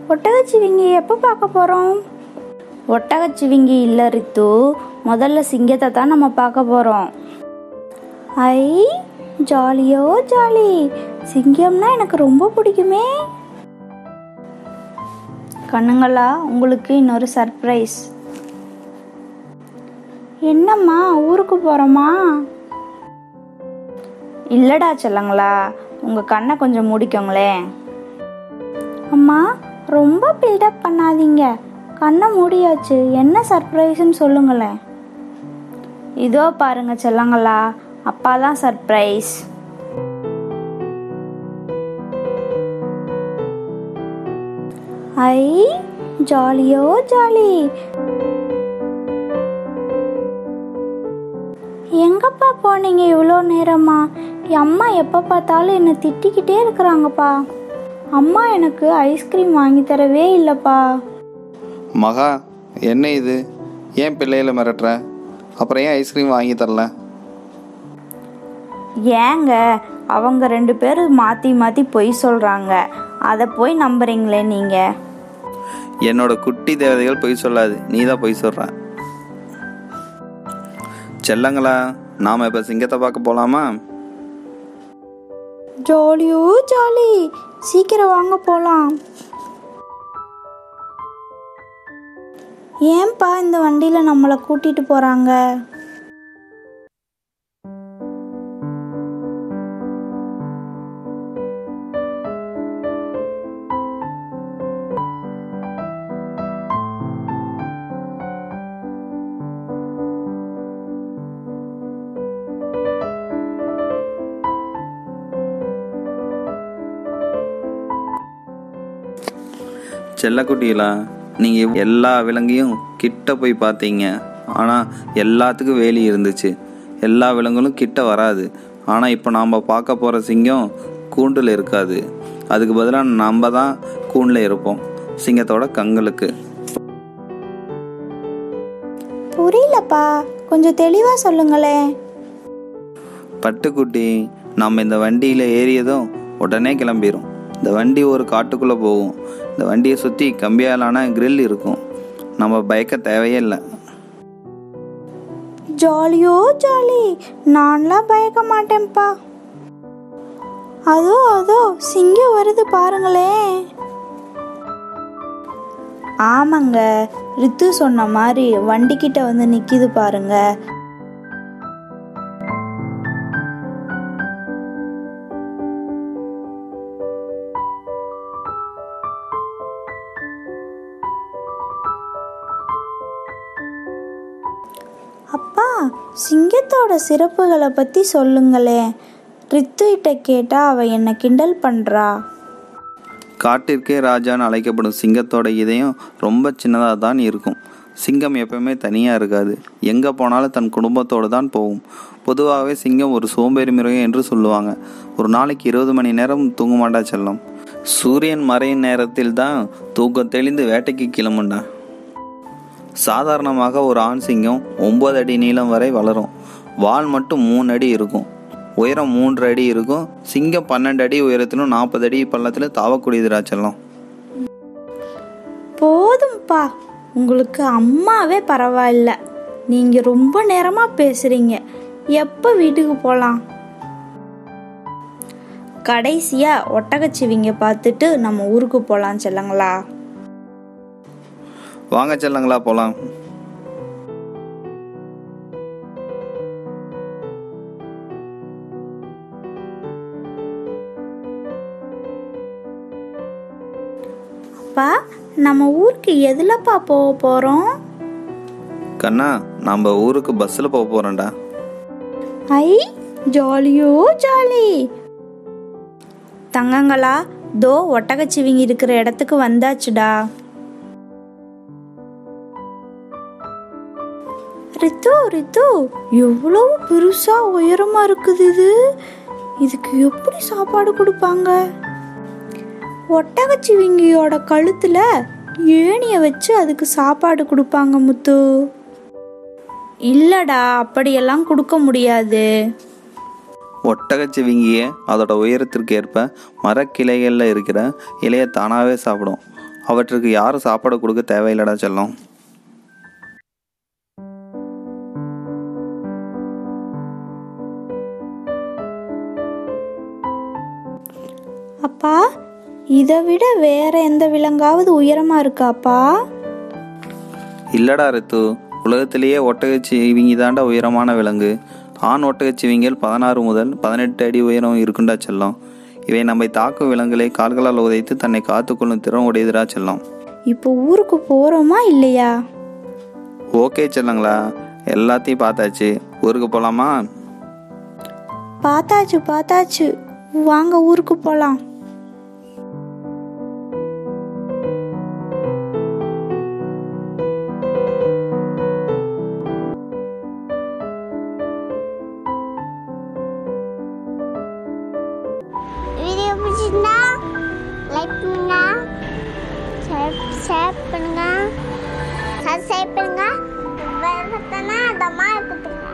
ஒட்டகச்சிவிங்கி எப்போ பார்க்க போகிறோம் ஒட்டகச்சிவிங்கி இல்லை ரித்து முதல்ல சிங்கத்தை தான் நம்ம பார்க்க போகிறோம் ஐ ஜாலியோ ஜாலி சிங்கம்னா எனக்கு ரொம்ப பிடிக்குமே கண்ணுங்களா உங்களுக்கு இன்னொரு சர்ப்ரைஸ் என்னம்மா ஊருக்கு போகிறோமா இல்லடா செல்லங்களா உங்கள் கண்ணை கொஞ்சம் மூடிக்கோங்களேன் அம்மா ரொம்ப பில்டப் பண்ணாதீங்க கண்ணை மூடியாச்சு என்ன சர்ப்ரைஸ்னு சொல்லுங்களேன் இதோ பாருங்க செல்லங்களா அப்பா தான் சர்ப்ரைஸ் ஐ ஜாலியோ ஜாலி எங்கப்பா போனீங்க இவ்வளோ நேரமா என் அம்மா எப்போ பார்த்தாலும் என்னை திட்டிக்கிட்டே இருக்கிறாங்கப்பா அம்மா எனக்கு ஐஸ்கிரீம் வாங்கி தரவே இல்லைப்பா மகா என்ன இது ஏன் பிள்ளைகளை மிரட்டுற அப்புறம் ஏன் ஐஸ்கிரீம் வாங்கி தரல ஏங்க அவங்க ரெண்டு பேரும் மாற்றி மாற்றி பொய் சொல்கிறாங்க அதை போய் நம்புறீங்களே நீங்கள் என்னோட குட்டி தேவதைகள் பொய் சொல்லாது நீ தான் பொய் சொல்ற செல்லங்களா நாம இப்போ சிங்கத்தை பார்க்க போலாமா ஜாலியோ ஜாலி சீக்கிரம் வாங்க போகலாம் ஏன்பா இந்த வண்டியில் நம்மளை கூட்டிட்டு போகிறாங்க செல்லக்குட்டிகளா நீங்கள் எல்லா விலங்கையும் கிட்ட போய் பார்த்தீங்க ஆனால் எல்லாத்துக்கும் வேலி இருந்துச்சு எல்லா விலங்குகளும் கிட்ட வராது ஆனால் இப்போ நாம் பார்க்க போகிற சிங்கம் கூண்டில் இருக்காது அதுக்கு பதிலாக நம்ம தான் கூண்டில் இருப்போம் சிங்கத்தோட கண்களுக்கு புரியலப்பா கொஞ்சம் தெளிவாக சொல்லுங்களேன் பட்டுக்குட்டி நம்ம இந்த வண்டியில் ஏறியதும் உடனே கிளம்பிடும் இந்த வண்டி ஒரு காட்டுக்குள்ளே போகும் இந்த வண்டியை சுற்றி கம்பியாலான grill இருக்கும் நம்ம பயக்க தேவையே இல்லை ஜாலியோ ஜாலி நான்லாம் பயக்க மாட்டேன்ப்பா அதோ அதோ சிங்கம் வருது பாருங்களேன் ஆமாங்க ரித்து சொன்ன மாதிரி வண்டிக்கிட்ட வந்து நிக்கிது பாருங்க அப்பா சிங்கத்தோட சிறப்புகளை பற்றி சொல்லுங்களேன் ரித்துகிட்ட கேட்டால் அவ என்னை கிண்டல் பண்ணுறா காட்டிற்கே ராஜான்னு அழைக்கப்படும் சிங்கத்தோட இதயம் ரொம்ப சின்னதாக தான் இருக்கும் சிங்கம் எப்பவுமே தனியாக இருக்காது எங்கே போனாலும் தன் குடும்பத்தோடு தான் போகும் பொதுவாகவே சிங்கம் ஒரு சோம்பேறி மிருகம் என்று சொல்லுவாங்க ஒரு நாளைக்கு இருபது மணி நேரம் தூங்க மாட்டா செல்லம் சூரியன் மறையும் நேரத்தில் தான் தூக்கம் தெளிந்து வேட்டைக்கு கிளம்புண்டா சாதாரணமாக ஒரு ஆண் சிங்கம் ஒன்பது அடி நீளம் வரை வளரும் வால் மட்டும் மூணு அடி இருக்கும் உயரம் மூன்று அடி இருக்கும் சிங்கம் பன்னெண்டு அடி உயரத்திலும் நாற்பது அடி பள்ளத்திலும் தாவக்கூடியதுடா செல்லம் போதும்ப்பா உங்களுக்கு அம்மாவே பரவாயில்ல நீங்கள் ரொம்ப நேரமாக பேசுகிறீங்க எப்போ வீட்டுக்கு போகலாம் கடைசியாக ஒட்டகச்சிவிங்க பார்த்துட்டு நம்ம ஊருக்கு போகலாம் செல்லங்களா வாங்க செல்லங்களா போலாம் அப்பா நம்ம ஊருக்கு எதுலப்பா போக போகிறோம் கண்ணா நம்ம ஊருக்கு பஸ்ஸில் போக போகிறோம்டா ஐ ஜாலியோ ஜாலி தங்கங்களா தோ ஒட்டகச்சிவிங்கி இருக்கிற இடத்துக்கு வந்தாச்சுடா ரித்து ரித்து எவ்வளவு பெருசா உயரமா இருக்குது இது இதுக்கு எப்படி சாப்பாடு கொடுப்பாங்க ஒட்டகச்சிவிங்கியோட கழுத்துல ஏணிய வச்சு அதுக்கு சாப்பாடு கொடுப்பாங்க முத்து இல்லடா அப்படியெல்லாம் கொடுக்க முடியாது ஒட்டகச்சிவிங்கிய அதோட உயரத்திற்கு ஏற்ப மரக்கிளைகளில் இருக்கிற இலையை தானாகவே சாப்பிடும் அவற்றுக்கு யாரும் சாப்பாடு கொடுக்க தேவையில்லடா செல்லம் அப்பா இதை விட வேற எந்த விலங்காவது உயரமா இருக்காப்பா இல்லடா ரித்து உலகத்திலேயே ஒட்டகச்சிவிங்கி தாண்டா உயரமான விலங்கு ஆண் ஒட்டகச்சிவிங்கிகள் பதினாறு முதல் பதினெட்டு அடி உயரம் இருக்குண்டா செல்லம் இவை நம்மை தாக்கும் விலங்குகளை கால்களால் உதைத்து தன்னை காத்துக்கொள்ளும் திறன் உடையதுடா செல்லம் இப்போ ஊருக்கு போறோமா இல்லையா ஓகே செல்லங்களா எல்லாத்தையும் பார்த்தாச்சு ஊருக்கு போகலாமா பார்த்தாச்சு பார்த்தாச்சு வாங்க ஊருக்கு போலாம் வீடியோ பிடிச்சிருந்தா லைக் பண்ணுங்க ஷேர் ஷேர் பண்ணுங்க சப்ஸ்கிரைப் பண்ணுங்க பெல் பட்டனை தம்மா கொடுத்துருங்க